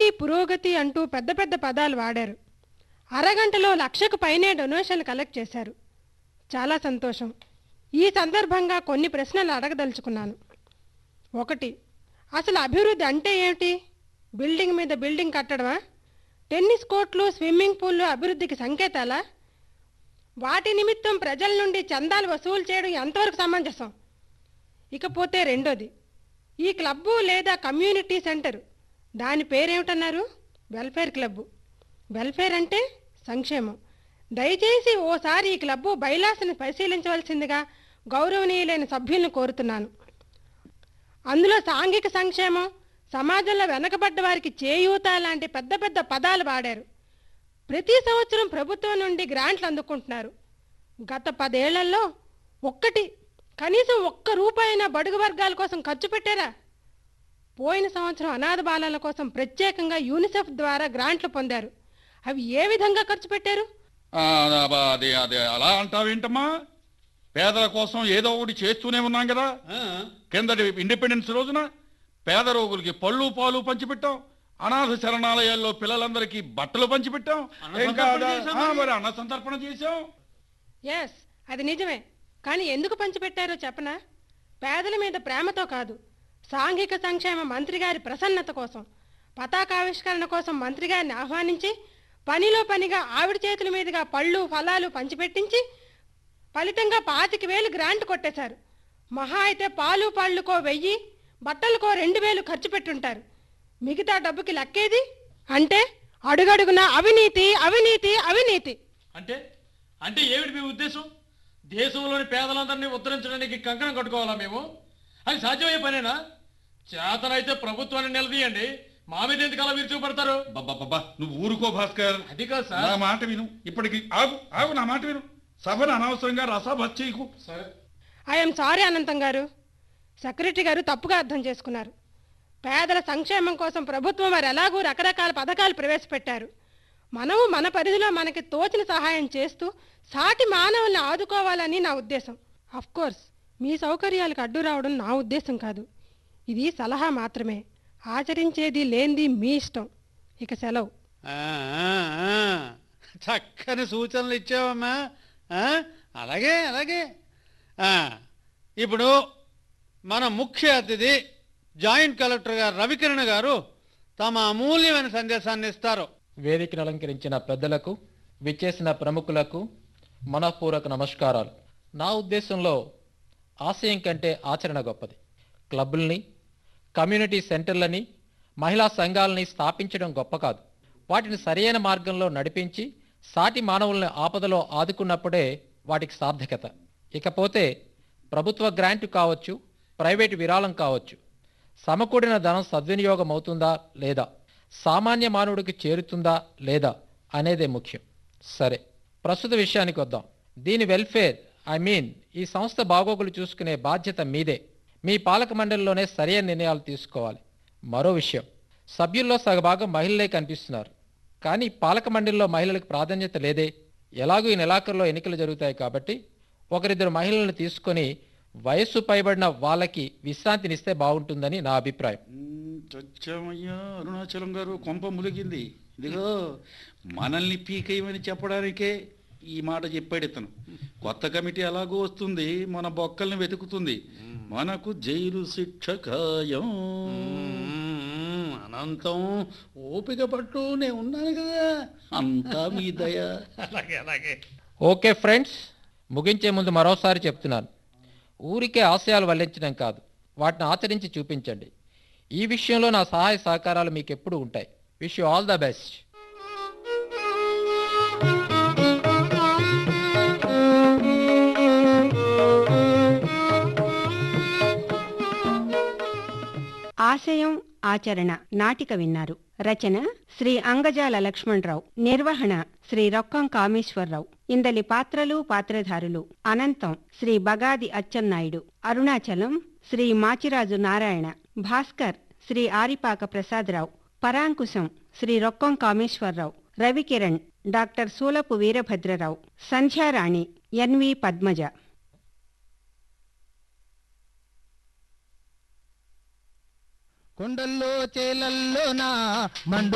పురోగతి అంటూ పెద్ద పెద్ద పదాలు వాడారు అరగంటలో లక్షకు పైనే డొనేషన్లు కలెక్ట్ చేశారు చాలా సంతోషం ఈ సందర్భంగా కొన్ని ప్రశ్నలు అడగదలుచుకున్నాను ఒకటి అసలు అభివృద్ధి అంటే ఏమిటి బిల్డింగ్ మీద బిల్డింగ్ కట్టడమా టెన్నిస్ కోర్టులు స్విమ్మింగ్ పూల్లు అభివృద్ధికి సంకేతాలా వాటి నిమిత్తం ప్రజల నుండి చందాలు వసూలు చేయడం ఎంతవరకు సమంజసం ఇకపోతే రెండోది ఈ క్లబ్బు లేదా కమ్యూనిటీ సెంటర్ దాని పేరేమిటన్నారు వెల్ఫేర్ క్లబ్బు వెల్ఫేర్ అంటే సంక్షేమం దయచేసి ఓసారి ఈ క్లబ్బు బైలాస్ని పరిశీలించవలసిందిగా గౌరవనీయులైన సభ్యులను కోరుతున్నాను అందులో సాంఘిక సంక్షేమం సమాజంలో వెనకబడ్డ వారికి చేయూత లాంటి పెద్ద పెద్ద పదాలు వాడారు ప్రతి సంవత్సరం ప్రభుత్వం నుండి గ్రాంట్లు అందుకుంటున్నారు గత పదేళ్లలో ఒక్కటి కనీసం ఒక్క రూపాయినా బడుగు వర్గాల కోసం ఖర్చు పెట్టారా పోయిన సంవత్సరం అనాథ బాలల కోసం ప్రత్యేకంగా యూనిసెఫ్ ద్వారా గ్రాంట్లు పొందారు అవి ఏ విధంగా ఖర్చు పెట్టారు ఆ, అదే అదే అలా అంటావేంటమ్మా పేదల కోసం ఏదో ఒకటి చేస్తూనే ఉన్నాం కదా కిందటి ఇండిపెండెన్స్ రోజున పేద రోగులకి పళ్ళు పాలు పంచిపెట్టాం అనాథ శరణాలయాల్లో పిల్లలందరికీ బట్టలు పంచిపెట్టాం అన్న ఇంకా సంతర్పణ అదా- చేశాం ఆ, మరి. మరి అన్న సంతర్పణ చేశాం ఎస్ అది నిజమే కానీ ఎందుకు పంచిపెట్టారో చెప్పనా పేదల మీద ప్రేమతో కాదు సాంఘిక సంక్షేమ మంత్రి గారి ప్రసన్నత కోసం పతాకావిష్కరణ కోసం మంత్రి గారిని ఆహ్వానించి పనిలో పనిగా ఆవిడ చేతుల మీదుగా పళ్ళు ఫలాలు పంచిపెట్టించి ఫలితంగా పాతిక వేలు గ్రాంట్ కొట్టేశారు మహా అయితే పాలు పళ్ళుకో వెయ్యి బట్టలకో రెండు వేలు ఖర్చు పెట్టుంటారు మిగతా డబ్బుకి లెక్కేది అంటే అడుగడుగున అవినీతి అవినీతి అవినీతి అంటే అంటే ఏమిటి మీ ఉద్దేశం దేశంలోని పేదలందరినీ ఉద్ధరించడానికి కంకణం కట్టుకోవాలా మేము అది సాధ్యమయ్యే పనేనా చేతనైతే ప్రభుత్వాన్ని నిలదీయండి మా మీద ఎందుకు అలా విరుచుకుపడతారు బాబా నువ్వు ఊరుకో భాస్కర్ అది కాదు నా సార్ మాట విను ఇప్పటికి ఆగు ఆగు నా మాట విను సభను అనవసరంగా రసాభ చేయకు సరే ఐఎమ్ సారీ అనంతం గారు సెక్రటరీ గారు తప్పుగా అర్థం చేసుకున్నారు పేదల సంక్షేమం కోసం ప్రభుత్వం వారు ఎలాగూ రకరకాల పథకాలు ప్రవేశపెట్టారు మనము మన పరిధిలో మనకి తోచిన సహాయం చేస్తూ సాటి మానవుల్ని ఆదుకోవాలని నా ఉద్దేశం అఫ్ కోర్స్ మీ సౌకర్యాలకు అడ్డు రావడం నా ఉద్దేశం కాదు ఇది సలహా మాత్రమే ఆచరించేది లేనిది మీ ఇష్టం ఇక సెలవు ఆ, ఆ, ఆ. చక్కని సూచనలు ఇచ్చావమ్మా ఆ, అలాగే అలాగే ఆ, ఇప్పుడు మన ముఖ్య అతిథి జాయింట్ కలెక్టర్ గారు రవికిరణ్ గారు తమ అమూల్యమైన సందేశాన్ని ఇస్తారు వేదికను అలంకరించిన పెద్దలకు విచ్చేసిన ప్రముఖులకు మనఃపూర్వక నమస్కారాలు నా ఉద్దేశంలో ఆశయం కంటే ఆచరణ గొప్పది క్లబ్బుల్ని కమ్యూనిటీ సెంటర్లని మహిళా సంఘాలని స్థాపించడం గొప్ప కాదు వాటిని సరైన మార్గంలో నడిపించి సాటి మానవుల్ని ఆపదలో ఆదుకున్నప్పుడే వాటికి సార్థకత ఇకపోతే ప్రభుత్వ గ్రాంట్ కావచ్చు ప్రైవేటు విరాళం కావచ్చు సమకూడిన ధనం సద్వినియోగం అవుతుందా లేదా సామాన్య మానవుడికి చేరుతుందా లేదా అనేదే ముఖ్యం సరే ప్రస్తుత విషయానికి వద్దాం దీని వెల్ఫేర్ ఐ మీన్ ఈ సంస్థ బాగోగులు చూసుకునే బాధ్యత మీదే మీ పాలక మండలిలోనే సరైన నిర్ణయాలు తీసుకోవాలి మరో విషయం సభ్యుల్లో సగభాగం మహిళలే కనిపిస్తున్నారు కానీ పాలక మండలిలో మహిళలకు ప్రాధాన్యత లేదే ఎలాగూ ఈ నెలాఖరులో ఎన్నికలు జరుగుతాయి కాబట్టి ఒకరిద్దరు మహిళలను తీసుకొని వయస్సు పైబడిన వాళ్ళకి విశ్రాంతినిస్తే బాగుంటుందని నా అభిప్రాయం మ్మ్, చచ్చామయ్యా అరుణాచలం గారు కొంప ములిగింది ఇదిగో మనల్ని పీకేయమని చెప్పడానికే ఈ మాట చెప్పాడు ఇతను కొత్త కమిటీ అలాగూ వస్తుంది మన బొక్కల్ని వెతుకుతుంది మనకు జైలు శిక్ష ఖాయం మ్మ్, అనంతం ఓపిక పట్టు నేను ఉన్నాను కదా అంతా మీ దయ అలాగే అలాగే ఓకే ఫ్రెండ్స్ ముగించే ముందు మరోసారి చెప్తున్నాను ఊరికే ఆశయాలు వల్లించడం కాదు వాటిని ఆచరించి చూపించండి ఈ విషయంలో నా సహాయ సహకారాలు మీకు ఎప్పుడూ ఉంటాయి wish you all the best ఆశయం ఆచరణ నాటిక విన్నారు రచన శ్రీ అంగజాల లక్ష్మణరావు నిర్వహణ శ్రీ రొక్కం కామేశ్వరరావు ఇందలి పాత్రలు పాత్రధారులు అనంతం శ్రీ బగాది అచ్చెన్నాయుడు అరుణాచలం శ్రీ మాచిరాజు నారాయణ భాస్కర్ శ్రీ ఆరిపాక ప్రసాదరావు పరాంకుశం శ్రీ రొక్కం కామేశ్వరరావు రవికిరణ్ డాక్టర్ సూలపు వీరభద్రరావు సంధ్యారాణి ఎన్వి పద్మజ కొండల్లో చేలల్లో నా మండు